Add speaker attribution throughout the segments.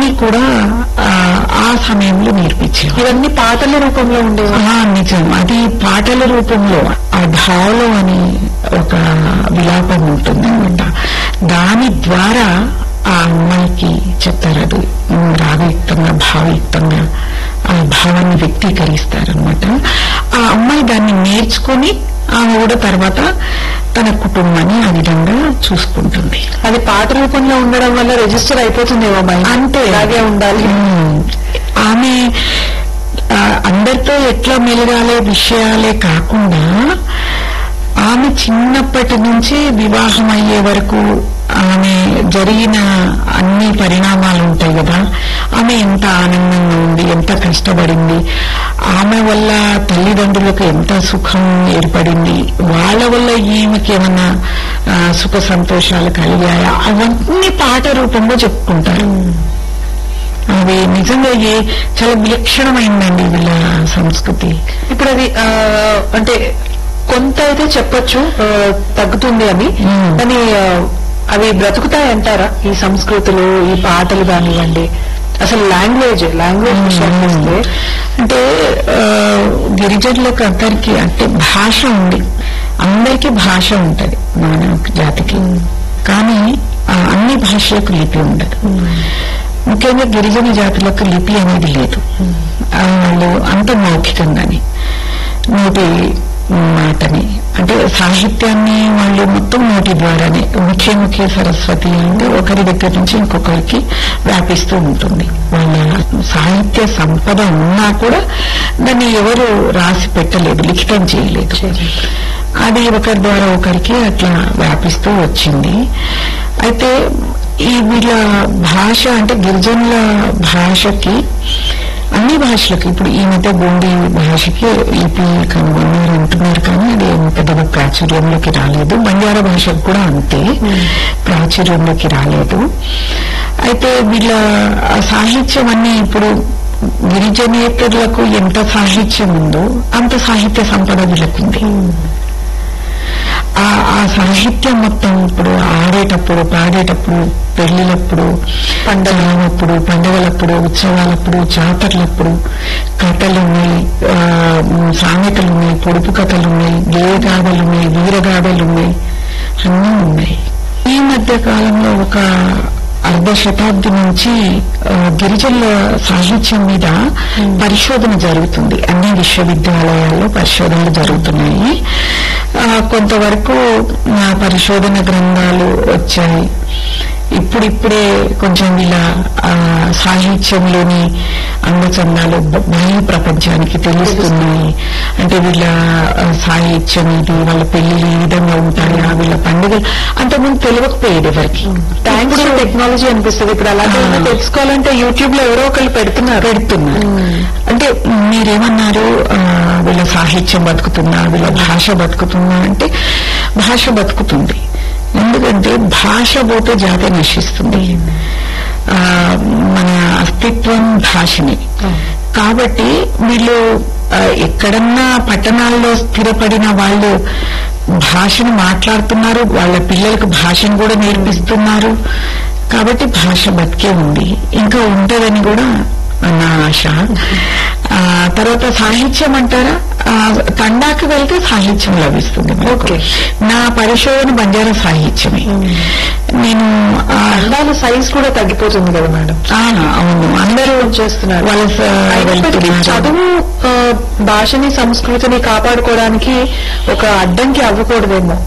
Speaker 1: ఇవన్నీ కూడా ఆ, ఆ సమయంలో నేర్పించేవారు
Speaker 2: ఇవన్నీ పాటల రూపంలో ఉండేవి
Speaker 1: ఆ, నిజం అది పాటల రూపంలో ఆ ఢాలో అని ఒక విలాపం ఉంటుంది అనమాట దాని ద్వారా ఆ అమ్మాయికి చెప్తారు అది ఉమ్, రాగయుక్తంగా భావయుక్తంగా ఆ భావాన్ని వ్యక్తీకరిస్తారనమాట ఆ అమ్మాయి దాన్ని నేర్చుకుని ఆమె కూడా తర్వాత తన కుటుంబాన్ని ఆ విధంగా చూసుకుంటుంది
Speaker 2: అది పాట రూపంలో ఉండడం వల్ల రిజిస్టర్ అయిపోతుందేమో మైండ్
Speaker 1: అంతే
Speaker 2: అలాగే ఉండాలి
Speaker 1: ఉమ్. ఆమె ఆ, అందరితో ఎట్లా మెలగాలే విషయాలే కాకుండా ఆమె చిన్నప్పటి నుంచి వివాహం అయ్యే వరకు ఆమె జరిగిన అన్ని పరిణామాలు ఉంటాయి కదా ఆమె ఎంత ఆనందంగా ఉంది ఎంత కష్టపడింది ఆమె వల్ల తల్లిదండ్రులకు ఎంత సుఖం ఏర్పడింది వాళ్ళ వల్ల ఈమెకి ఏమన్నా ఆ, సుఖ సంతోషాలు కలిగాయా అవన్నీ పాట రూపంలో చెప్పుకుంటారు అవి నిజంగా ఏ చాలా విలక్షణమైందండి వీళ్ళ సంస్కృతి
Speaker 2: ఇప్పుడు అది ఆ, అంటే కొంత అయితే చెప్పొచ్చు ఆ, తగ్గుతుంది అని
Speaker 1: మ్మ్.
Speaker 2: కానీ ఆ, అవి బ్రతుకుతాయంటారా ఈ సంస్కృతులు ఈ పాటలు కానివ్వండి అసలు లాంగ్వేజ్ లాంగ్వేజ్ విషయానికి వస్తే
Speaker 1: అంటే ఆ, గిరిజనులకు అందరికి అంటే భాష ఉంది అందరికీ భాష ఉంటది మానవ జాతికి కానీ ఆ, అన్ని భాషలకు లిపి ఉండదు ముఖ్యంగా గిరిజన జాతులకు లిపి అనేది లేదు ఆ, వాళ్ళు అంత మౌఖికంగానే నోటి మాటని అంటే సాహిత్యాన్ని వాళ్ళు మొత్తం నోటి ద్వారానే ముఖ్య ముఖ్య సరస్వతి అంటే ఒకరి దగ్గర నుంచి ఇంకొకరికి వ్యాపిస్తూ ఉంటుంది వాళ్ళ సాహిత్య సంపద ఉన్నా కూడా దాన్ని ఎవరు రాసి పెట్టలేదు లిఖితం చేయలేదు అది ఒకరి ద్వారా ఒకరికి అట్లా వ్యాపిస్తూ వచ్చింది అయితే ఈ వీళ్ళ భాష అంటే గిరిజనుల భాషకి అన్ని భాషలకు ఇప్పుడు ఈ మధ్య గోండి భాషకి లిపి కనుగొన్నారు అంటున్నారు కానీ అది ఏం పెద్దగా ప్రాచుర్యంలోకి రాలేదు బంజారా భాషకు కూడా అంతే ప్రాచుర్యంలోకి రాలేదు అయితే వీళ్ళ ఆ సాహిత్యం అన్ని ఇప్పుడు గిరిజనేతరులకు ఎంత సాహిత్యం ఉందో అంత సాహిత్య సంపద వీళ్ళకుంది ఆ ఆ సాహిత్యం మొత్తం ఇప్పుడు ఆడేటప్పుడు పాడేటప్పుడు పెళ్లిలప్పుడు పండగలప్పుడు పండగలప్పుడు ఉత్సవాలప్పుడు జాతరలప్పుడు కథలు ఉన్నాయి ఆ, సామెతలు ఉన్నాయి పొడుపు కథలు ఉన్నాయి గేయగాథలు ఉన్నాయి వీరగాథలు ఉన్నాయి అన్నీ ఉన్నాయి ఈ మధ్య కాలంలో ఒక అర్ధ శతాబ్ది నుంచి ఆ, గిరిజనుల సాహిత్యం మీద పరిశోధన జరుగుతుంది అన్ని విశ్వవిద్యాలయాల్లో పరిశోధనలు జరుగుతున్నాయి ఆ, కొంతవరకు ఆ, పరిశోధన గ్రంథాలు వచ్చాయి ఇప్పుడిప్పుడే కొంచెం ఇలా ఆ, సాహిత్యంలోని అందచందాలు బ- బయలు ప్రపంచానికి తెలుస్తున్నాయి అంటే వీళ్ళ ఆ, సాహిత్యం ఇది వాళ్ళ పెళ్లిళ్ళు ఈ విధంగా ఉంటాయా వీళ్ళ పండుగలు అంతకుముందు తెలియకపోయేది ఎవరికి
Speaker 2: థ్యాంక్స్ టు టెక్నాలజీ అనిపిస్తుంది ఇప్పుడు అలాగే
Speaker 1: ఆ.
Speaker 2: తెలుసుకోవాలంటే యూట్యూబ్ లో ఎవరో ఒకళ్ళు పెడుతున్నారు
Speaker 1: పెడుతున్నారు అంటే మీరేమన్నారు ఆ, వీళ్ళ సాహిత్యం బతుకుతుందా వీళ్ళ భాష బతుకుతుందా అంటే భాష బతుకుతుంది ఎందుకంటే భాష పోతే జాతి నశిస్తుంది ఆ, మన అస్తిత్వం భాషని కాబట్టి వీళ్ళు ఆ, ఎక్కడన్నా పట్టణాల్లో స్థిరపడిన వాళ్ళు భాషను మాట్లాడుతున్నారు వాళ్ళ పిల్లలకు భాషను కూడా నేర్పిస్తున్నారు కాబట్టి భాష బతికే ఉంది ఇంకా ఉంటదని కూడా నా ఆశ ఆ, తర్వాత సాహిత్యం అంటారా ఆ, తండాకు వెళ్తే సాహిత్యం లభిస్తుంది మనకు.
Speaker 2: ఓకే.
Speaker 1: నా పరిశోధన బంజారా సాహిత్యమే నేను ఆ,
Speaker 2: అందాల సైజ్ కూడా తగ్గిపోతుంది కదా మేడం
Speaker 1: ఆ, అవును అందరూ
Speaker 2: చేస్తున్నారు
Speaker 1: వలస
Speaker 2: అయినప్పటికీ
Speaker 1: వెళ్తున్నారు.
Speaker 2: చదువు ఆ, భాషని సంస్కృతిని కాపాడుకోవడానికి ఒక అడ్డంకి అవ్వకూడదేమో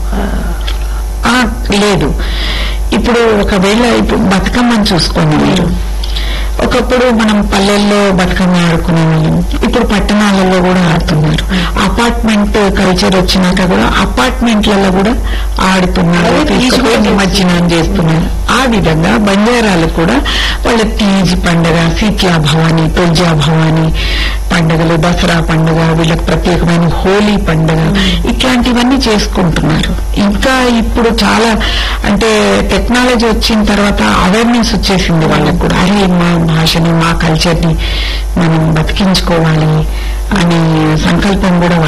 Speaker 1: ఆ, లేదు ఇప్పుడు ఒకవేళ ఇప్పుడు బతుకమ్మని చూసుకోండి మీరు ఒకప్పుడు మనం పల్లెల్లో బతుకమ్మ ఆడుకునే వాళ్ళం ఇప్పుడు పట్టణాలలో కూడా ఆడుతున్నారు అపార్ట్మెంట్ కల్చర్ వచ్చినాక కూడా అపార్ట్మెంట్లలో కూడా ఆడుతున్నారు
Speaker 2: అదే తీజ్
Speaker 1: తీసుకుపోయి
Speaker 2: కూడా
Speaker 1: నిమజ్జనం చేస్తున్నారు ఆ విధంగా బంజారాలు కూడా వాళ్ళ తీజ్ పండగ శీత్లా భవాని తొల్జా భవాని పండుగలు దసరా పండుగ వీళ్ళకి ప్రత్యేకమైన హోలీ పండుగ ఇట్లాంటివన్నీ చేసుకుంటున్నారు ఇంకా ఇప్పుడు చాలా అంటే టెక్నాలజీ వచ్చిన తర్వాత అవేర్నెస్ వచ్చేసింది వాళ్ళకు కూడా అరే మా భాషని మా కల్చర్ని మనం బతికించుకోవాలి అనే సంకల్పం కూడా